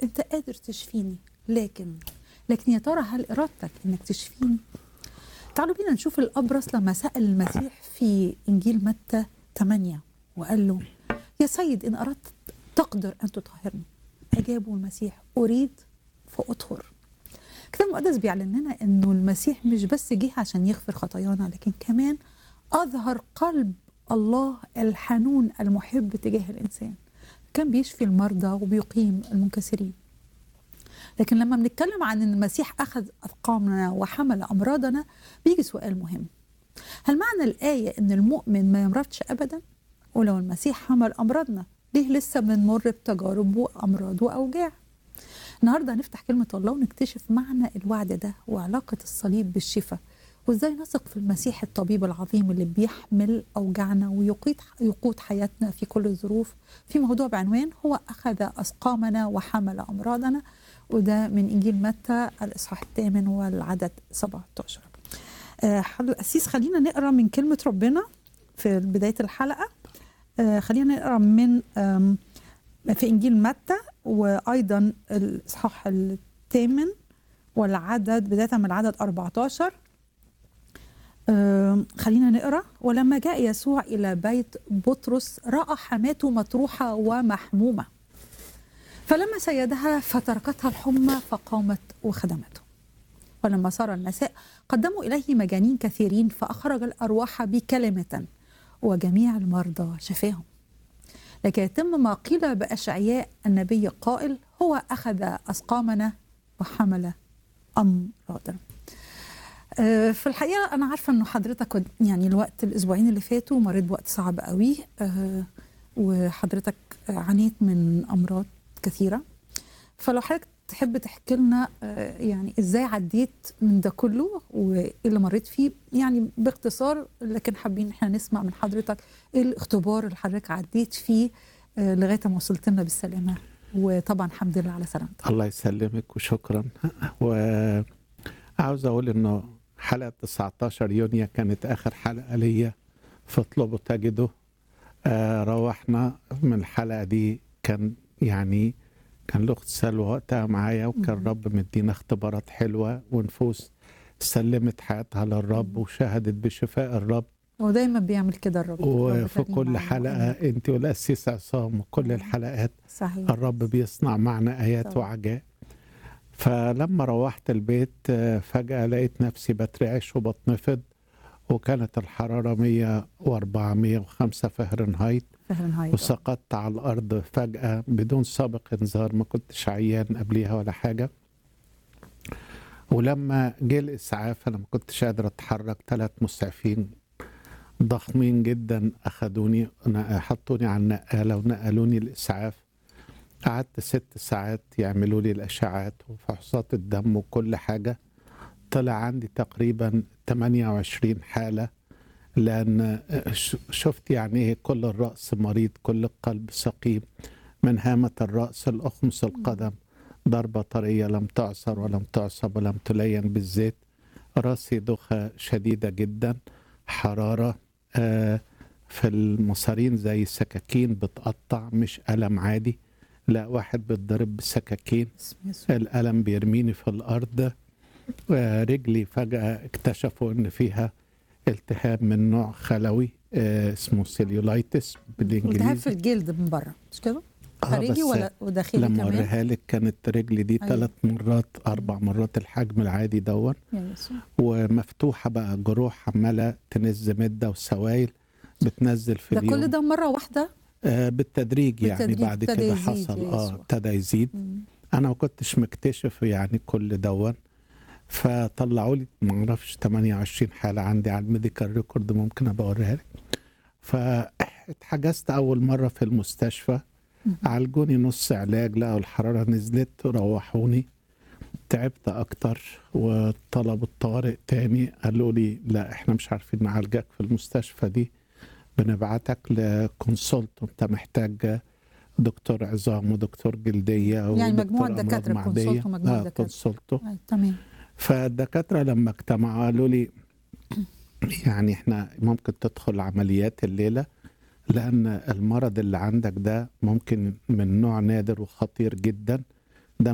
انت قادر تشفيني لكن لكن يا ترى هل ارادتك انك تشفيني تعالوا بينا نشوف الابرص لما سال المسيح في انجيل متى 8 وقال له يا سيد ان اردت تقدر ان تطهرني اجابه المسيح اريد فاطهر الكتاب المقدس بيعلن لنا انه المسيح مش بس جه عشان يغفر خطايانا لكن كمان اظهر قلب الله الحنون المحب تجاه الانسان كان بيشفي المرضى وبيقيم المنكسرين لكن لما بنتكلم عن ان المسيح اخذ اثقامنا وحمل امراضنا بيجي سؤال مهم هل معنى الايه ان المؤمن ما يمرضش ابدا ولو المسيح حمل امراضنا ليه لسه بنمر بتجارب وامراض واوجاع النهارده هنفتح كلمه الله ونكتشف معنى الوعد ده وعلاقه الصليب بالشفاء وازاي نثق في المسيح الطبيب العظيم اللي بيحمل اوجاعنا ويقود يقود حياتنا في كل الظروف في موضوع بعنوان هو اخذ اسقامنا وحمل امراضنا وده من انجيل متى الاصحاح الثامن والعدد 17 آه، حضر القسيس خلينا نقرا من كلمه ربنا في بدايه الحلقه آه، خلينا نقرا من آم، في انجيل متى وايضا الاصحاح الثامن والعدد بدايه من العدد 14 آم، خلينا نقرا ولما جاء يسوع الى بيت بطرس راى حماته مطروحه ومحمومه فلما سيدها فتركتها الحمى فقامت وخدمته ولما صار المساء قدموا اليه مجانين كثيرين فاخرج الارواح بكلمه وجميع المرضى شفاهم لكي يتم ما قيل باشعياء النبي قائل هو اخذ اسقامنا وحمل امراضنا آه، في الحقيقه انا عارفه انه حضرتك كنت- يعني الوقت الاسبوعين اللي فاتوا مريت بوقت صعب قوي آه، وحضرتك عانيت من امراض كثيره فلو حضرتك تحب تحكي لنا آه، يعني ازاي عديت من ده كله وايه اللي مريت فيه يعني باختصار لكن حابين احنا نسمع من حضرتك ايه الاختبار اللي حضرتك عديت فيه آه، لغايه ما وصلت لنا بالسلامه وطبعا الحمد لله على سلامتك الله يسلمك وشكرا وعاوز اقول انه حلقه 19 يونيو كانت اخر حلقه ليا فاطلبوا تجدوا آه روحنا من الحلقه دي كان يعني كان الاخت سلوى وقتها معايا وكان مم. الرب مدينا اختبارات حلوه ونفوس سلمت حياتها للرب مم. وشهدت بشفاء الرب هو دايما بيعمل كده الرب الرب وفي كريم كل معانا. حلقه انت والاسيس عصام وكل الحلقات صحيح الرب بيصنع معنا ايات طبعا. وعجائب فلما روحت البيت آه، فجأة لقيت نفسي بترعش وبتنفض وكانت الحرارة 104 105 فهرنهايت فهرنهايت وسقطت على الأرض فجأة بدون سابق إنذار ما كنتش عيان قبليها ولا حاجة ولما جه الإسعاف أنا ما كنتش قادر أتحرك ثلاث مسعفين ضخمين جدا أخدوني حطوني على النقالة ونقلوني الإسعاف قعدت ست ساعات يعملوا لي الأشعات وفحوصات الدم وكل حاجة طلع عندي تقريبا 28 حالة لأن ش- شفت يعني إيه كل الرأس مريض كل القلب سقيم من هامة الرأس الأخمص القدم ضربة طرية لم تعصر ولم تعصب ولم تلين بالزيت راسي دوخة شديدة جدا حرارة آه في المصارين زي السكاكين بتقطع مش ألم عادي لا واحد بيتضرب بسكاكين اسم يسوع الألم بيرميني في الأرض آه، رجلي فجأة اكتشفوا إن فيها التهاب من نوع خلوي آه، اسمه سيليولايتس التهاب بالإنجليزي في الجلد من بره مش كده؟ آه، خارجي بس ولا وداخلي لما كمان؟ اوريها لك كانت رجلي دي أيوة. ثلاث مرات اربع مرات الحجم العادي دون يا يسوع ومفتوحه بقى جروح عماله تنز مده وسوائل بتنزل في ده اليوم كل ده مره واحده؟ آه بالتدريج يعني بالتدريج بعد ابتدى كده يزيد حصل يا اه يسوع. ابتدى يزيد مم. انا ما كنتش مكتشف يعني كل دون فطلعوا لي ما اعرفش 28 حاله عندي على الميديكال ريكورد ممكن ابقى اوريها لك فاتحجزت اول مره في المستشفى مم. عالجوني نص علاج لقوا الحراره نزلت روحوني تعبت اكتر وطلبوا الطوارئ تاني قالوا لي لا احنا مش عارفين نعالجك في المستشفى دي بنبعتك لكونسلت انت محتاج دكتور عظام ودكتور جلديه يعني ودكتور مجموعة أمراض دكاترة، معدية. كونسلت ومجموعة آه دكاترة. كونسلتو آه، تمام فالدكاتره لما اجتمعوا قالوا لي يعني احنا ممكن تدخل عمليات الليله لان المرض اللي عندك ده ممكن من نوع نادر وخطير جدا